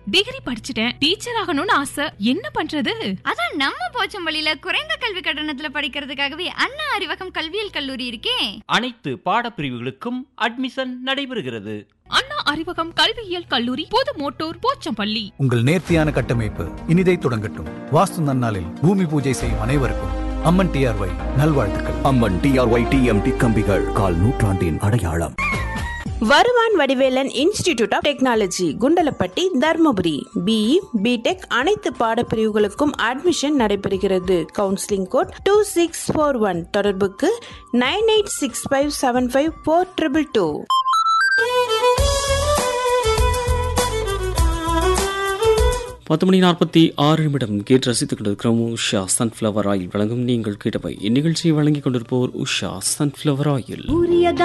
degree படிச்சுட்டேன் teacher ஆகணும்னு ஆசை என்ன பண்றது அதான் நம்ம போச்சம்பள்ளியில குறைந்த கல்வி கட்டணத்துல படிக்கிறதுக்காகவே அண்ணா அறிவகம் கல்வியியல் கல்லூரி இருக்கே அனைத்து பாடப்பிரிவுகளுக்கும் அட்மிஷன் நடைபெறுகிறது அண்ணா அறிவகம் கல்வியியல் கல்லூரி புது மோட்டூர் போச்சம்பள்ளி உங்கள் நேர்த்தியான கட்டமைப்பு இனிதை தொடங்கட்டும் வாஸ்து நன்னாளில் பூமி பூஜை செய்யும் அனைவருக்கும் அம்மன் டிஆர்ஒய் நல்வாழ்த்துக்கள் அம்மன் டிஆர்ஒய் டிஎம்டி கம்பிகள் கால் நூற்றாண்டின் அடையாளம் Varuvan Vadivelan institute of technology Kundalapatti Dharmapuri BE BTech அனைத்து பாடப்பிரிவுகளுக்கும் அட்மிஷன் நடைபெறுகிறது counselling code two six four one தொடர்புக்கு nine eight six five seven five four triple two பத்து மணி நாற்பத்தி ஆறு நிமிடம் கேட்டு ரசித்துக் கொண்டிருக்கிறோம் உஷா சன்ஃப்ளவர் ஆயில் வழங்கும் நீங்கள் கேட்டவை இந்நிகழ்ச்சியை வழங்கிக் கொண்டிருப்போர் உஷா சன்ஃப்ளவர் ஆயில்